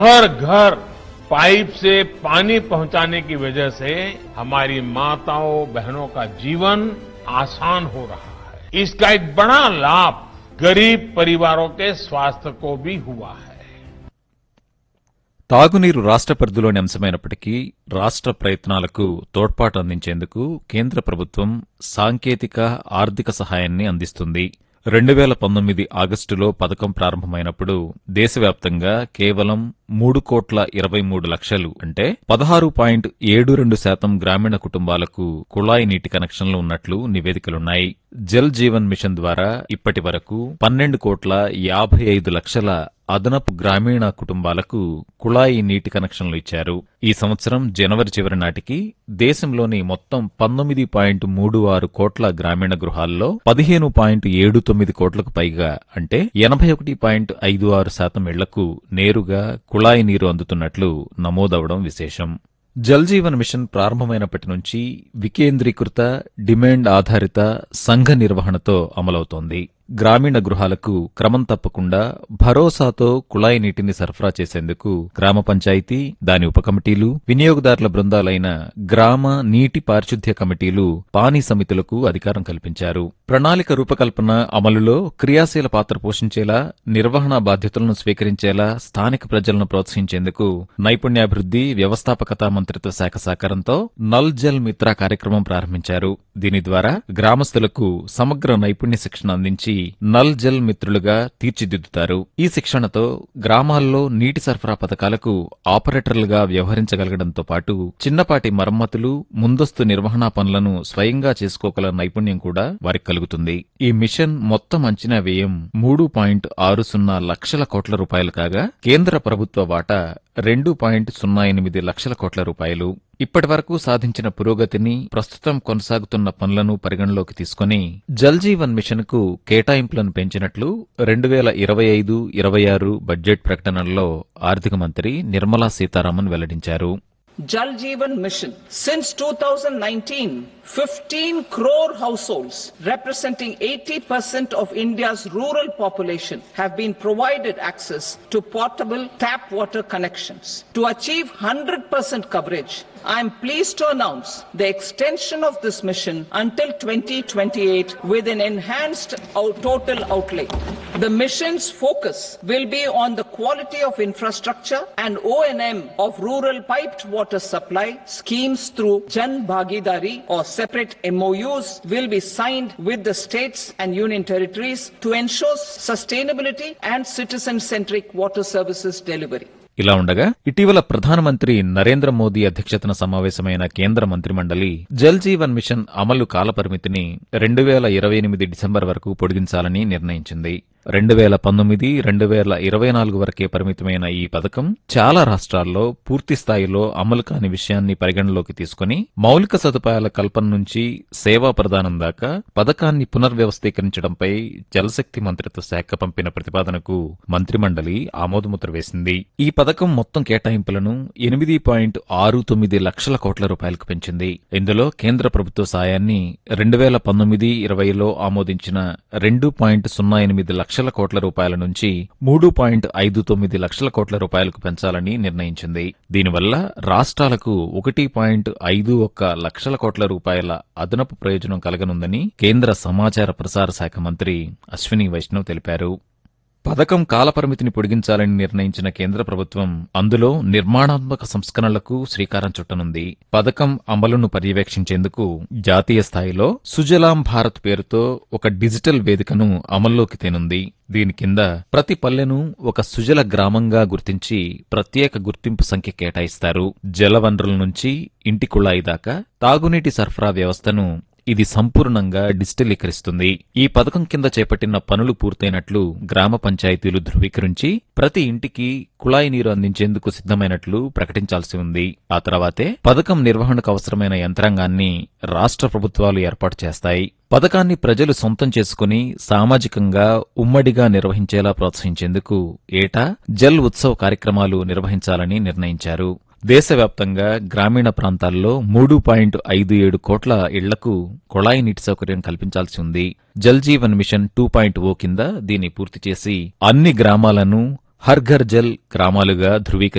हर घर पाइप से पानी पहुंचाने की वजह से हमारी माताओं बहनों का जीवन आसान हो रहा है इसका एक बड़ा लाभ गरीब परिवारों के स्वास्थ्य को भी हुआ है తాగునీరు రాష్ట్ర పరిధిలోని అంశమైనప్పటికీ రాష్ట్ర ప్రయత్నాలకు తోడ్పాటు అందించేందుకు కేంద్ర ప్రభుత్వం సాంకేతిక ఆర్థిక సహాయాన్ని అందిస్తుంది రెండు వేల పంతొమ్మిది ఆగస్టులో పథకం ప్రారంభమైనప్పుడు దేశవ్యాప్తంగా కేవలం మూడు కోట్ల ఇరవై మూడు లక్షలు అంటే పదహారు పాయింట్ ఏడు రెండు శాతం గ్రామీణ కుటుంబాలకు కుళాయి నీటి కనెక్షన్లు ఉన్నట్లు నివేదికలున్నాయి జల్ జీవన్ మిషన్ ద్వారా ఇప్పటి వరకు పన్నెండు కోట్ల యాభై ఐదు లక్షల అదనపు గ్రామీణ కుటుంబాలకు కుళాయి నీటి కనెక్షన్లు ఇచ్చారు ఈ సంవత్సరం జనవరి చివరి నాటికి దేశంలోని మొత్తం పంతొమ్మిది పాయింట్ మూడు ఆరు కోట్ల గ్రామీణ గృహాల్లో పదిహేను పాయింట్ ఏడు తొమ్మిది కోట్లకు పైగా అంటే ఎనభై ఒకటి పాయింట్ ఐదు ఆరు శాతం ఇళ్లకు నేరుగా కుళాయి నీరు అందుతున్నట్లు నమోదవడం విశేషం జల్ జీవన్ మిషన్ ప్రారంభమైనప్పటి నుంచి వికేంద్రీకృత డిమాండ్ ఆధారిత సంఘ నిర్వహణతో అమలవుతోంది గ్రామీణ గృహాలకు క్రమం తప్పకుండా భరోసాతో కుళాయి నీటిని సరఫరా చేసేందుకు గ్రామ పంచాయతీ దాని ఉపకమిటీలు వినియోగదారుల బృందాలైన గ్రామ నీటి పారిశుద్ధ్య కమిటీలు పానీ సమితులకు అధికారం కల్పించారు ప్రణాళిక రూపకల్పన అమలులో క్రియాశీల పాత్ర పోషించేలా నిర్వహణ బాధ్యతలను స్వీకరించేలా స్థానిక ప్రజలను ప్రోత్సహించేందుకు నైపుణ్యాభివృద్ధి వ్యవస్థాపకత మంత్రిత్వ శాఖ సహకారంతో నల్ జల్ మిత్ర కార్యక్రమం ప్రారంభించారు దీని ద్వారా గ్రామస్తులకు సమగ్ర నైపుణ్య శిక్షణ అందించి నల్ జల్ మిత్రులుగా తీర్చిదిద్దుతారు ఈ శిక్షణతో గ్రామాల్లో నీటి సరఫరా పథకాలకు ఆపరేటర్లుగా వ్యవహరించగలగడంతో పాటు చిన్నపాటి మరమ్మతులు ముందస్తు నిర్వహణా పనులను స్వయంగా చేసుకోగల నైపుణ్యం కూడా వారికి కలుగుతుంది ఈ మిషన్ మొత్తం అంచనా వ్యయం మూడు పాయింట్ ఆరు సున్నా లక్షల కోట్ల రూపాయలు కాగా కేంద్ర ప్రభుత్వ వాటా రెండు పాయింట్ సున్నా ఎనిమిది లక్షల కోట్ల రూపాయలు ఇప్పటి వరకు సాధించిన పురోగతిని ప్రస్తుతం కొనసాగుతున్న పనులను పరిగణలోకి తీసుకుని జల్ జీవన్ మిషన్ కు కేటాయింపులను పెంచినట్లు రెండు వేల ఇరవై ఐదు ఇరవై ఆరు బడ్జెట్ ప్రకటనలో ఆర్థిక మంత్రి నిర్మలా సీతారామన్ వెల్లడించారు Jal Jeevan Mission. Since 2019, 15 crore households representing 80% of India's rural population have been provided access to portable tap water connections. To achieve 100% coverage, I am pleased to announce the extension of this mission until 2028 with an enhanced out- total outlay. The mission's focus will be on the quality of infrastructure and O&M of rural piped water supply schemes through Jan Bhagidari or separate MOUs will be signed with the states and union territories to ensure sustainability and citizen-centric water services delivery. ఇలా ఉండగా ఇటీవల ప్రధానమంత్రి నరేంద్ర మోదీ అధ్యక్షతన సమావేశమైన కేంద్ర మంత్రిమండలి Jal Jeevan machine అమలు కాలపరిమితిని రెండు వేల ఇరవై ఎనిమిది డిసెంబర్ వరకు పొడిగించాలని నిర్ణయించింది రెండు వేల పంతొమ్మిది రెండు వేల ఇరవై నాలుగు వరకే పరిమితమైన ఈ పథకం చాలా రాష్ట్రాల్లో పూర్తి స్థాయిలో అమలు కాని విషయాన్ని పరిగణలోకి తీసుకుని మౌలిక సదుపాయాల కల్పన నుంచి సేవా ప్రదానం దాకా పథకాన్ని పునర్వ్యవస్థీకరించడంపై జలశక్తి మంత్రిత్వ శాఖ పంపిన ప్రతిపాదనకు మంత్రిమండలి ఆమోదముద్ర వేసింది ఈ పథకం మొత్తం కేటాయింపులను ఎనిమిది పాయింట్ ఆరు తొమ్మిది లక్షల కోట్ల రూపాయలకు పెంచింది ఇందులో కేంద్ర ప్రభుత్వ సాయాన్ని రెండు వేల పంతొమ్మిది ఇరవైలో ఆమోదించిన రెండు పాయింట్ సున్నా ఎనిమిది లక్షల కోట్ల రూపాయల నుంచి మూడు పాయింట్ ఐదు తొమ్మిది లక్షల కోట్ల రూపాయలకు పెంచాలని నిర్ణయించింది దీనివల్ల రాష్ట్రాలకు ఒకటి పాయింట్ ఐదు ఒక్క లక్షల కోట్ల రూపాయల అదనపు ప్రయోజనం కలగనుందని కేంద్ర సమాచార ప్రసార శాఖ మంత్రి అశ్విని వైష్ణవ్ తెలిపారు పథకం కాలపరిమితిని పొడిగించాలని నిర్ణయించిన కేంద్ర ప్రభుత్వం అందులో నిర్మాణాత్మక సంస్కరణలకు శ్రీకారం చుట్టనుంది పథకం అమలును పర్యవేక్షించేందుకు జాతీయ స్థాయిలో సుజలాం భారత్ పేరుతో ఒక డిజిటల్ వేదికను అమల్లోకి తేనుంది దీని కింద ప్రతి పల్లెను ఒక సుజల గ్రామంగా గుర్తించి ప్రత్యేక గుర్తింపు సంఖ్య కేటాయిస్తారు జలవనరుల నుంచి ఇంటి కుళాయి దాకా తాగునీటి సరఫరా వ్యవస్థను ఇది సంపూర్ణంగా డిజిటలీకరిస్తుంది ఈ పథకం కింద చేపట్టిన పనులు పూర్తయినట్లు గ్రామ పంచాయతీలు ధృవీకరించి ప్రతి ఇంటికి కుళాయి నీరు అందించేందుకు సిద్ధమైనట్లు ప్రకటించాల్సి ఉంది ఆ తర్వాతే పథకం నిర్వహణకు అవసరమైన యంత్రాంగాన్ని రాష్ట్ర ప్రభుత్వాలు ఏర్పాటు చేస్తాయి పథకాన్ని ప్రజలు సొంతం చేసుకుని సామాజికంగా ఉమ్మడిగా నిర్వహించేలా ప్రోత్సహించేందుకు ఏటా జల్ ఉత్సవ్ కార్యక్రమాలు నిర్వహించాలని నిర్ణయించారు దేశవ్యాప్తంగా గ్రామీణ ప్రాంతాల్లో మూడు పాయింట్ ఐదు ఏడు కోట్ల ఇళ్లకు కుళాయి నీటి సౌకర్యం కల్పించాల్సి ఉంది Jal Jeevan mission two point O కింద దీన్ని పూర్తి చేసి అన్ని గ్రామాలను హర్ ఘర్ జల్ గ్రామాలుగా ధృవీకరించారు